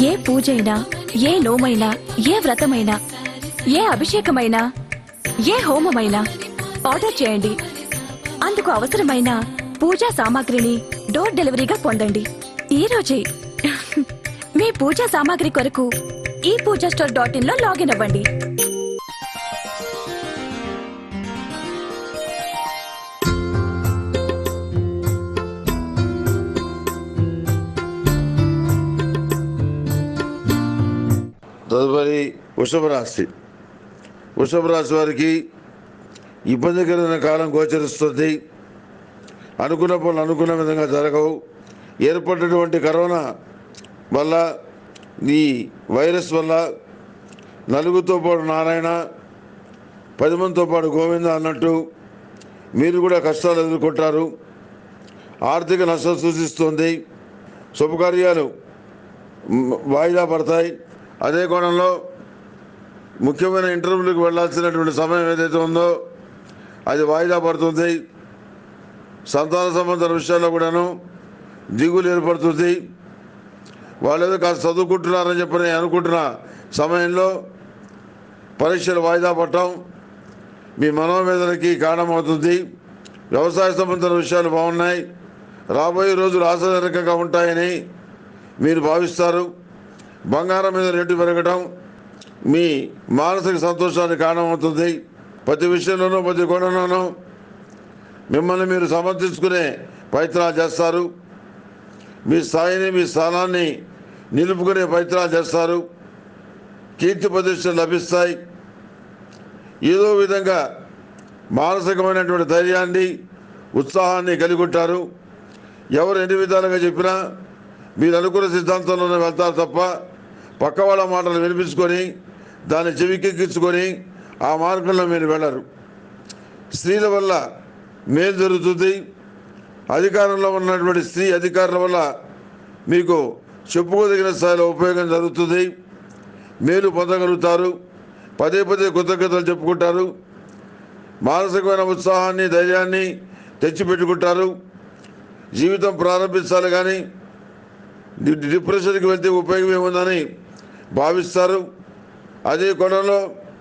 ఏ పూజైనా ఏ నోమైనా ఏ వ్రతమైనా ఏ అభిషేకమైనా ఏ హోమమైనా ఆర్డర్ చేయండి అందుకు అవసరమైన పూజా సామాగ్రిని డోర్ డెలివరీగా పొందండి ఈ రోజే మీ పూజా సామాగ్రి కొరకు ఈ పూజా స్టోర్ డాట్ ఇన్ లో లాగిన్ అవ్వండి తదుపరి వృషభ రాశి వృషభ రాశి వారికి ఇబ్బందికరమైన కాలం గోచరిస్తుంది అనుకున్న పనులు అనుకున్న విధంగా జరగవు ఏర్పడినటువంటి కరోనా వల్ల ఈ వైరస్ వల్ల నలుగురితో పాటు నారాయణ పది మందితో పాటు గోవింద అన్నట్టు మీరు కూడా కష్టాలు ఎదుర్కొంటారు ఆర్థిక నష్టం సూచిస్తుంది శుభకార్యాలు మ్, వాయిదా పడతాయి అదే కోణంలో ముఖ్యమైన ఇంటర్వ్యూలకు వెళ్ళాల్సినటువంటి సమయం ఏదైతే ఉందో అది వాయిదా పడుతుంది సంతాన సంబంధ విషయాల్లో కూడాను దిగులు ఏర్పడుతుంది వాళ్ళు ఏదో కాస్త చదువుకుంటున్నారని చెప్పి నేను అనుకుంటున్న సమయంలో పరీక్షలు వాయిదా పడటం మీ మనోవేదనకి కారణమవుతుంది వ్యవసాయ సంబంధ విషయాలు బాగున్నాయి రాబోయే రోజులు ఆశాజనకంగా ఉంటాయని మీరు భావిస్తారు బంగారం మీద రేటు పెరగడం మీ మానసిక సంతోషానికి కారణమవుతుంది ప్రతి విషయంలోనూ ప్రతి కోణంలోనూ మిమ్మల్ని మీరు సమర్థించుకునే ప్రయత్నాలు చేస్తారు మీ స్థాయిని మీ స్థానాన్ని నిలుపుకునే ప్రయత్నాలు చేస్తారు కీర్తి ప్రతిష్టలు లభిస్తాయి ఏదో విధంగా మానసికమైనటువంటి ధైర్యాన్ని ఉత్సాహాన్ని కలిగి ఉంటారు ఎవరు ఎన్ని విధాలుగా చెప్పినా మీరు అనుకున్న సిద్ధాంతంలోనే వెళ్తారు తప్ప పక్క వాళ్ళ మాటలు వినిపించుకొని దాన్ని చెవికెక్కించుకొని ఆ మార్గంలో మీరు వెళ్ళరు స్త్రీల వల్ల మేలు జరుగుతుంది అధికారంలో ఉన్నటువంటి స్త్రీ అధికారుల వల్ల మీకు చెప్పుకోదగిన స్థాయిలో ఉపయోగం జరుగుతుంది మేలు పొందగలుగుతారు పదే పదే కృతజ్ఞతలు చెప్పుకుంటారు మానసికమైన ఉత్సాహాన్ని ధైర్యాన్ని తెచ్చిపెట్టుకుంటారు జీవితం ప్రారంభించాలి కానీ డి- డిప్రెషన్కి వెళ్తే ఉపయోగం ఏముందని భావిస్తారు అదే కోణంలో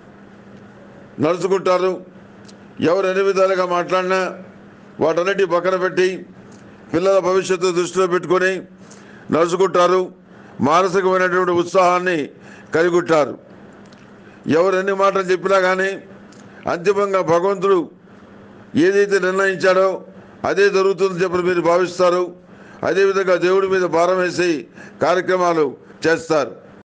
నడుచుకుంటారు ఎవరు ఎన్ని విధాలుగా మాట్లాడినా వాటన్నిటి పక్కన పెట్టి పిల్లల భవిష్యత్తు దృష్టిలో పెట్టుకొని నడుచుకుంటారు మానసికమైనటువంటి ఉత్సాహాన్ని కలిగి ఉంటారు ఎవరు ఎన్ని మాటలు చెప్పినా కానీ అంతిమంగా భగవంతుడు ఏదైతే నిర్ణయించాడో అదే జరుగుతుందని చెప్పి మీరు భావిస్తారు అదేవిధంగా దేవుడి మీద భారం వేసి కార్యక్రమాలు చేస్తారు